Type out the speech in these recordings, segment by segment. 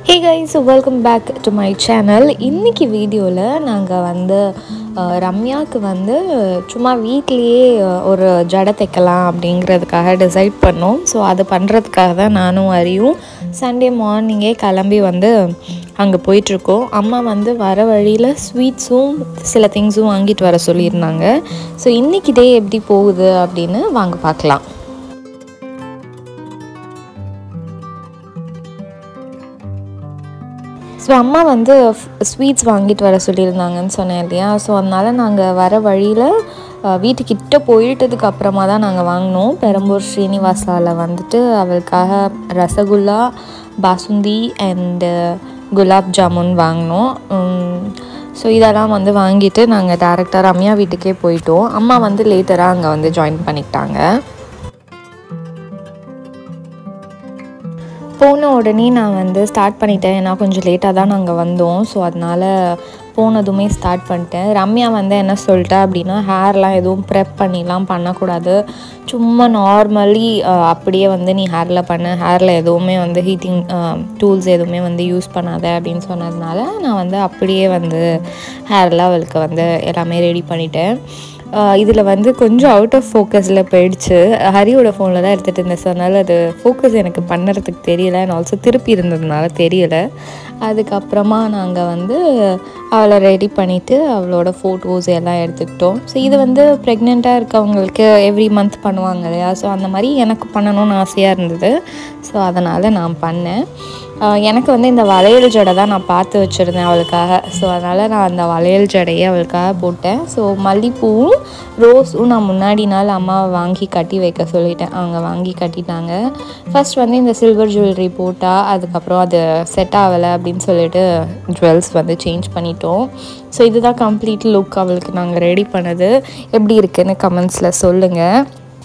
hey guys welcome back to my channel இன்றைக்கி வீடியோவில் நாங்கள் வந்து அஹ், ரம்யாவுக்கு வந்து சும்மா வீட்லேயே அஹ், ஒரு ஜடை தைக்கலாம் அப்படிங்கிறதுக்காக டிசைட் பண்ணோம் ஸோ அது பண்ணுறதுக்காக தான் நானும் அறியும் சண்டே மார்னிங்கே கிளம்பி வந்து அங்கே போயிட்டுருக்கோம் அம்மா வந்து வர வழியில் ஸ்வீட்ஸும் சில திங்ஸும் வாங்கிட்டு வர சொல்லியிருந்தாங்க ஸோ இன்றைக்கி டே எப்படி போகுது அப்படின்னு வாங்க பார்க்கலாம் ஸோ அம்மா வந்து ஸ்வீட்ஸ் வாங்கிட்டு வர சொல்லியிருந்தாங்கன்னு சொன்னேன் இல்லையா ஸோ அதனால் நாங்கள் வர வழியில் வீட்டுக்கிட்ட போயிட்டதுக்கு அப்புறமா தான் நாங்கள் வாங்கினோம் பெரம்பூர் ஸ்ரீனிவாசாவில் வந்துட்டு அவளுக்காக ரசகுல்லா பாசுந்தி அண்டு குலாப் ஜாமுன் வாங்கினோம் ஸோ இதெல்லாம் வந்து வாங்கிட்டு நாங்கள் டேரெக்டாக ரம்யா வீட்டுக்கே போயிட்டோம் அம்மா வந்து லேட்டராக அங்கே வந்து ஜாயின் பண்ணிக்கிட்டாங்க போன உடனே நான் வந்து ஸ்டார்ட் பண்ணிட்டேன் ஏன்னா கொஞ்சம் லேட்டாக தான் நாங்கள் வந்தோம் ஸோ அதனால் போனதுமே ஸ்டார்ட் பண்ணிட்டேன் ரம்யா வந்து என்ன சொல்லிட்டா அப்படின்னா ஹேர்லாம் எதுவும் ப்ரெப் பண்ணிலாம் பண்ணக்கூடாது சும்மா நார்மலி அப்படியே வந்து நீ ஹேரில் பண்ண ஹேரில் எதுவுமே வந்து ஹீட்டிங் டூல்ஸ் எதுவுமே வந்து யூஸ் பண்ணாத அப்படின்னு சொன்னதுனால நான் வந்து அப்படியே வந்து ஹேரில் அவளுக்கு வந்து எல்லாமே ரெடி பண்ணிட்டேன் இதில் வந்து கொஞ்சம் அவுட் ஆஃப் ஃபோக்கஸில் போயிடுச்சு ஹரியோட ஃபோனில் தான் எடுத்துகிட்டு இருந்தேன் ஸோ அதனால் அது ஃபோக்கஸ் எனக்கு பண்ணுறதுக்கு தெரியல அண்ட் ஆல்சோ திருப்பி இருந்ததுனால தெரியல அதுக்கப்புறமா நாங்கள் வந்து அவளை ரெடி பண்ணிவிட்டு அவளோட ஃபோட்டோஸ் எல்லாம் எடுத்துக்கிட்டோம் ஸோ இது வந்து ப்ரெக்னெண்ட்டாக இருக்கவங்களுக்கு எவ்ரி மந்த் பண்ணுவாங்க இல்லையா ஸோ அந்த மாதிரி எனக்கு பண்ணணும்னு ஆசையாக இருந்தது ஸோ அதனால் நான் பண்ணேன் ஆஹ் எனக்கு வந்து இந்த வளையல் ஜடை தான் நான் பார்த்து வச்சுருந்தேன் அவளுக்காக ஸோ அதனால் நான் அந்த வளையல் ஜடையை அவளுக்காக போட்டேன் ஸோ மல்லிப்பூவும் ரோஸும் நான் முன்னாடி நாள் அம்மாவை வாங்கி கட்டி வைக்க சொல்லிட்டேன் அவங்க வாங்கி கட்டிட்டாங்க ஃபர்ஸ்ட் வந்து இந்த சில்வர் ஜுவல்லரி போட்டால் அதுக்கப்புறம் அது செட் ஆகலை அப்படின்னு சொல்லிட்டு ஜுவல்ஸ் வந்து சேஞ்ச் பண்ணிட்டோம் ஸோ இதுதான் கம்ப்ளீட் லுக் அவளுக்கு நாங்கள் ரெடி பண்ணது எப்படி இருக்குன்னு கமெண்ட்ஸில் சொல்லுங்கள்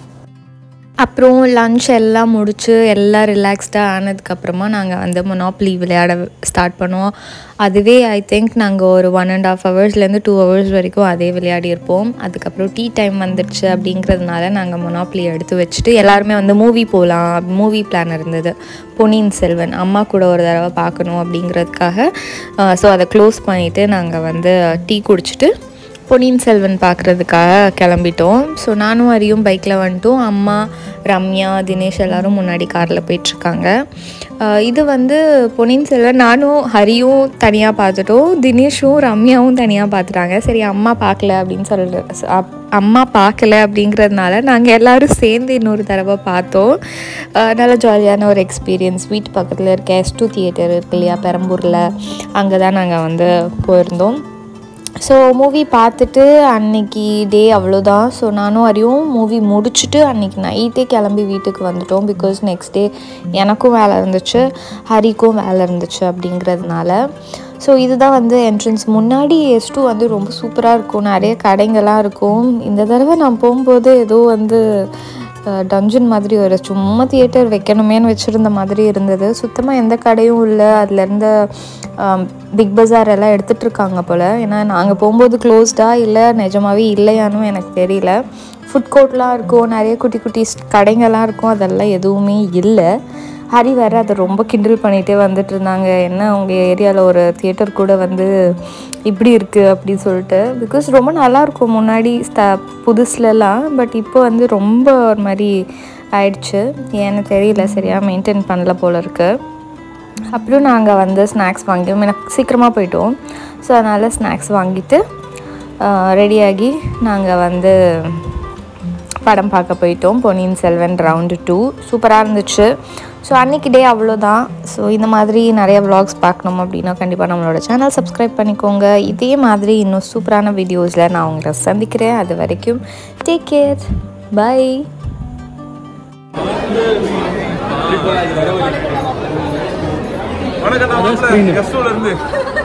அப்புறம் லன்ச் எல்லாம் முடிச்சு எல்லாம் ரிலாக்ஸ்டாக ஆனதுக்கப்புறமா நாங்கள் வந்து மொனாப்ளி விளையாட ஸ்டார்ட் பண்ணோம் அதுவே ஐ திங்க் நாங்கள் ஒரு ஒன் அண்ட் ஆஃப் ஹவர்ஸ்லேருந்து டூ ஹவர்ஸ் வரைக்கும் அதே விளையாடி இருப்போம் அதுக்கப்புறம் டீ டைம் வந்துடுச்சு அப்படிங்கிறதுனால நாங்கள் மொனாப்ளி எடுத்து வச்சுட்டு எல்லாருமே வந்து மூவி போகலாம் மூவி பிளான் இருந்தது பொன்னியின் செல்வன் அம்மா கூட ஒரு தடவை பார்க்கணும் அப்படிங்கிறதுக்காக ஸோ அதை க்ளோஸ் பண்ணிவிட்டு நாங்கள் வந்து டீ குடிச்சிட்டு பொன்னியின் செல்வன் பார்க்குறதுக்காக கிளம்பிட்டோம் ஸோ நானும் அரியும் பைக்கில் வந்துட்டோம் அம்மா ரம்யா தினேஷ் எல்லாரும் முன்னாடி காரில் போயிட்டுருக்காங்க ஆஹ் இது வந்து பொன்னியின் செல்வன் நானும் ஹரியும் தனியாக பார்த்துட்டோம் தினேஷும் ரம்யாவும் தனியாக பார்த்துட்டாங்க சரி அம்மா பார்க்கல அப்படின்னு சொல்லிட்டு அப்- அம்மா பார்க்கல அப்படிங்கிறதுனால நாங்கள் எல்லோரும் சேர்ந்து இன்னொரு தடவை பார்த்தோம் ஆஹ் நல்ல ஜாலியான ஒரு எக்ஸ்பீரியன்ஸ் வீட்டு பக்கத்தில் இருக்க எஸ் டூ தியேட்டர் இருக்கு இல்லையா பெரம்பூரில் அங்கே தான் நாங்கள் வந்து போயிருந்தோம் ஸோ மூவி பார்த்துட்டு அன்னைக்கு டே அவ்வளோதான் ஸோ நானும் அறியும் மூவி முடிச்சுட்டு அன்னைக்கு நைட்டே கிளம்பி வீட்டுக்கு வந்துட்டோம் பிகாஸ் நெக்ஸ்ட் டே எனக்கும் வேலை இருந்துச்சு ஹரிக்கும் வேலை இருந்துச்சு அப்படிங்கிறதுனால ஸோ இதுதான் வந்து என்ட்ரன்ஸ் முன்னாடி எஸ் டூ வந்து ரொம்ப சூப்பராக இருக்கும் நிறைய கடைங்கள்லாம் இருக்கும் இந்த தடவை நான் போகும்போது ஏதோ வந்து டஞ்சன் மாதிரி ஒரு சும்மா தியேட்டர் வைக்கணுமேன்னு வச்சுருந்த மாதிரி இருந்தது சுத்தமாக எந்த கடையும் இல்லை அதுலேருந்து பிக் பஜார் எல்லாம் எடுத்துகிட்டு இருக்காங்க போல் ஏன்னா நாங்கள் போகும்போது க்ளோஸ்டாக இல்லை நிஜமாவே இல்லையானும் எனக்கு தெரியல ஃபுட் கோர்ட்லாம் இருக்கும் நிறைய குட்டி குட்டி ஸ்- கடைங்கள்லாம் இருக்கும் அதெல்லாம் எதுவுமே இல்லை ஹரி வேறு அதை ரொம்ப கிண்டல் பண்ணிகிட்டே வந்துட்டு இருந்தாங்க என்ன உங்கள் ஏரியாவில் ஒரு தியேட்டர் கூட வந்து இப்படி இருக்குது அப்படின்னு சொல்லிட்டு பிகாஸ் ரொம்ப நல்லாயிருக்கும் முன்னாடி ஸ்ட புதுசுலலாம் பட் இப்போ வந்து ரொம்ப ஒரு மாதிரி ஆயிடுச்சு ஏன்னு தெரியல சரியாக மெயின்டைன் பண்ணல போல இருக்குது அப்புறம் நாங்கள் வந்து ஸ்நாக்ஸ் வாங்கிட்டோம் எனக்கு சீக்கிரமாக போயிட்டோம் ஸோ அதனால் ஸ்நாக்ஸ் வாங்கிட்டு ரெடியாகி நாங்கள் வந்து படம் பார்க்க போயிட்டோம் பொன்னியின் செல்வன் ரவுண்டு டூ சூப்பராக இருந்துச்சு ஸோ அன்றைக்கி டே அவ்வளோதான் ஸோ இந்த மாதிரி நிறைய vlogs பார்க்கணும் அப்படின்னா கண்டிப்பாக நம்மளோட சேனல் சப்ஸ்கிரைப் பண்ணிக்கோங்க இதே மாதிரி இன்னும் சூப்பரான வீடியோஸில் நான் உங்களை சந்திக்கிறேன் அது வரைக்கும் டேக் கேர் பை வணக்கம் நான் மாப்பிள்ள கஸ்டோல இருந்து